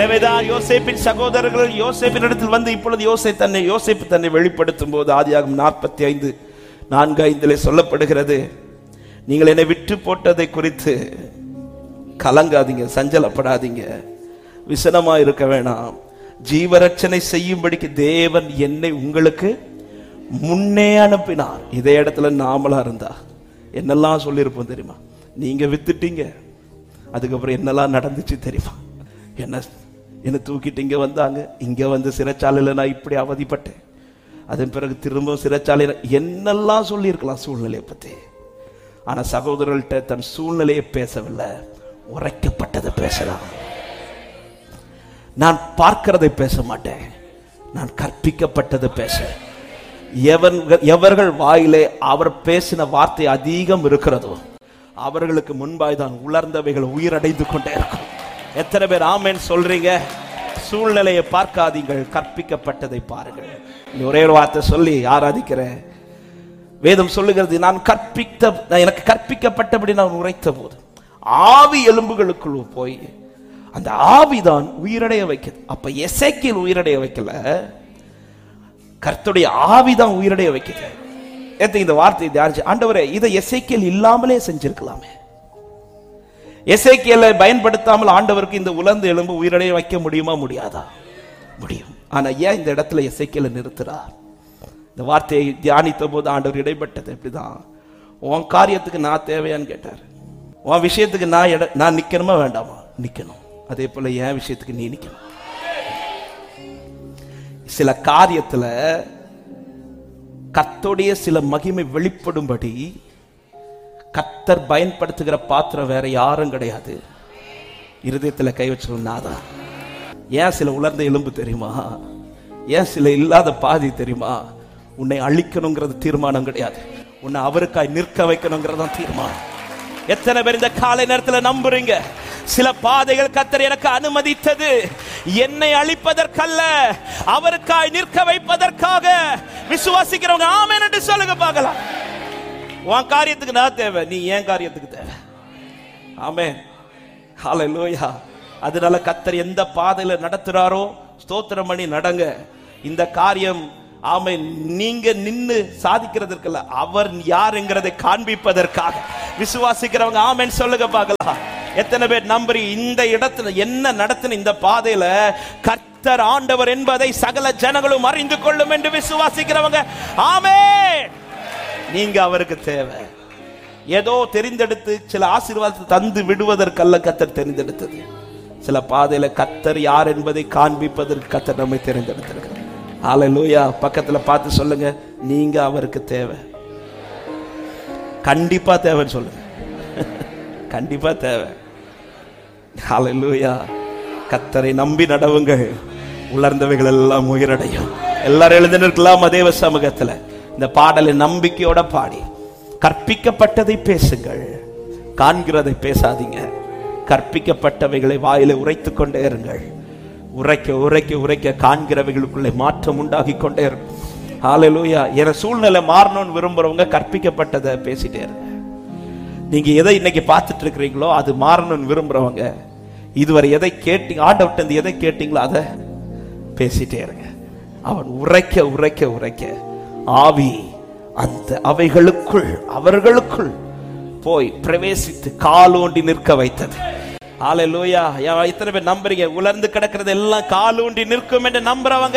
எனவேதான் யோசேப்பின் சகோதரர்கள் யோசேப்பின் இடத்தில் வந்து இப்பொழுது யோசே தன்னை யோசேப்பு தன்னை வெளிப்படுத்தும் போது ஆதியாகும் நாற்பத்தி ஐந்து நான்கு ஐந்திலே சொல்லப்படுகிறது நீங்கள் என்னை விட்டு போட்டதை குறித்து கலங்காதீங்க சஞ்சலப்படாதீங்க விசனமா இருக்க வேணாம் ஜீவரட்சணை செய்யும்படிக்கு தேவன் என்னை உங்களுக்கு முன்னே அனுப்பினார் இதே இடத்துல நாமளா இருந்தா என்னெல்லாம் சொல்லியிருப்போம் தெரியுமா நீங்க வித்துட்டீங்க அதுக்கப்புறம் என்னெல்லாம் நடந்துச்சு தெரியுமா என்ன என்ன தூக்கிட்டு இங்க வந்தாங்க இங்க வந்து சிறைச்சாலையில நான் இப்படி அவதிப்பட்டேன் அதன் பிறகு திரும்ப சிறைச்சாலையில என்னெல்லாம் சொல்லியிருக்கலாம் சூழ்நிலையை பத்தி ஆனா சகோதரர்கள்ட்ட தன் சூழ்நிலையை பேசவில்லை உரைக்கப்பட்டதை பேசலாம் நான் பார்க்கிறதை பேச மாட்டேன் நான் கற்பிக்கப்பட்டதை பேச எவன் எவர்கள் வாயிலே அவர் பேசின வார்த்தை அதிகம் இருக்கிறதோ அவர்களுக்கு முன்பாய் தான் உலர்ந்தவைகள் உயிரடைந்து கொண்டே இருக்கும் எத்தனை பேர் ஆமேன் சொல்றீங்க சூழ்நிலையை பார்க்காதீங்கள் கற்பிக்கப்பட்டதை பாருங்கள் இந்த ஒரே ஒரு வார்த்தை சொல்லி ஆராதிக்கிறேன் வேதம் சொல்லுகிறது நான் கற்பித்த நான் எனக்கு கற்பிக்கப்பட்டபடி நான் உரைத்த போது ஆவி எலும்புகளுக்குள் போய் அந்த ஆவிதான் உயிரடைய வைக்குது அப்ப எசைக்கில் உயிரடைய வைக்கல கர்த்தருடைய ஆவிதான் உயிரடைய வைக்குது ஏத்த இந்த வார்த்தை தியானிச்சு ஆண்டவரே இதை எசைக்கியல் இல்லாமலே செஞ்சிருக்கலாமே எசைக்கியலை பயன்படுத்தாமல் ஆண்டவருக்கு இந்த உலர்ந்த எலும்பு உயிரடைய வைக்க முடியுமா முடியாதா முடியும் ஆனா ஏன் இந்த இடத்துல எசைக்கியலை நிறுத்துறார் இந்த வார்த்தையை தியானித்த போது ஆண்டவர் இடைப்பட்டது எப்படிதான் உன் காரியத்துக்கு நான் தேவையான்னு கேட்டார் உன் விஷயத்துக்கு நான் இட நான் நிக்கணுமா வேண்டாமா நிக்கணும் அதே போல என் விஷயத்துக்கு நீ நிக்கணும் சில காரியத்துல கர்த்தருடைய சில மகிமை வெளிப்படும்படி கர்த்தர் பயன்படுத்துகிற பாத்திரம் வேற யாரும் கிடையாது இருதயத்துல கை வச்சிருந்தாதான் ஏன் சில உலர்ந்த எலும்பு தெரியுமா ஏன் சில இல்லாத பாதி தெரியுமா உன்னை அழிக்கணுங்கிறது தீர்மானம் கிடையாது உன்னை அவருக்காய் நிற்க வைக்கணுங்கிறது தான் தீர்மானம் எத்தனை பேர் இந்த காலை நேரத்துல நம்புறீங்க சில பாதைகள் கத்தர் எனக்கு அனுமதித்தது என்னை அழிப்பதற்கல்ல அவருக்காய் நிற்க வைப்பதற்காக விசுவாசிக்கிறவங்க ஆமென் என்று சொல்லுங்க பார்க்கலாம் உன் காரியத்துக்கு நான் தேவை நீ ஏன் காரியத்துக்கு தேவை ஆமென் ஹalleluya அதனால கத்தர் எந்த பாதையில நடத்துறாரோ ஸ்தோத்திரம் பண்ணி நடங்க இந்த காரியம் ஆமை நீங்க நின்னு சாதிக்கிறதற்கல்ல அவர் யாருங்கிறதை காண்பிப்பதற்காக விசுவாசிக்கிறவங்க ஆமென் சொல்லுங்க பார்க்கலாம் எத்தனை பேர் நம்புறி இந்த இடத்துல என்ன நடத்தின இந்த பாதையில கர்த்தர் ஆண்டவர் என்பதை சகல ஜனங்களும் அறிந்து கொள்ளும் என்று விசுவாசிக்கிறவங்க ஆமென் நீங்க அவருக்கு தேவை ஏதோ தெரிந்தெடுத்து சில ஆசீர்வாதத்தை தந்து விடுவதற்கல்ல கத்தர் தெரிந்தெடுத்தது சில பாதையில கத்தர் யார் என்பதை காண்பிப்பதற்கு கத்தர் நம்மை தெரிந்தெடுத்திருக்கிறார் ஹalleluya பக்கத்துல பார்த்து சொல்லுங்க நீங்க அவருக்கு தேவை கண்டிப்பா தேவைன்னு சொல்லுங்க கண்டிப்பா தேவை ஹalleluya கத்தரை நம்பி நடவுங்கள் உலர்ந்தவைகள் எல்லாம் உயிரடையும் எல்லாரும் எழுந்து நிற்கலாம் தேவ சமூகத்துல இந்த பாடலை நம்பிக்கையோட பாடி கற்பிக்கப்பட்டதை பேசுங்கள் காண்கிறதை பேசாதீங்க கற்பிக்கப்பட்டவைகளை வாயில உரைத்துக் கொண்டே இருங்கள் உரைக்க உரைக்க உரைக்க காண்கிறவைகளுக்குள்ளே மாற்றம் உண்டாகி கொண்டே இருக்கும் ஹalleluya என சூழ்நிலை மாறணும்னு விரும்புறவங்க கற்பிக்கப்பட்டதை பேசிட்டே இருங்க நீங்க எதை இன்னைக்கு பார்த்துட்டு இருக்கிறீங்களோ அது மாறணும்னு விரும்புறவங்க இதுவரை எதை கேட்டீங்க ஆண்டவர்ட்ட இருந்து எதை கேட்டீங்களோ அதை பேசிட்டே இருங்க அவன் உரைக்க உரைக்க உரைக்க ஆவி அந்த அவைகளுக்குள் அவர்களுக்குள் போய் பிரவேசித்து காலோண்டி நிற்க வைத்தது ஆலை லோயா எத்தனை பேர் நம்புறீங்க உலர்ந்து கிடக்கிறது எல்லாம் காலூண்டி நிற்கும் என்று நம்புறவங்க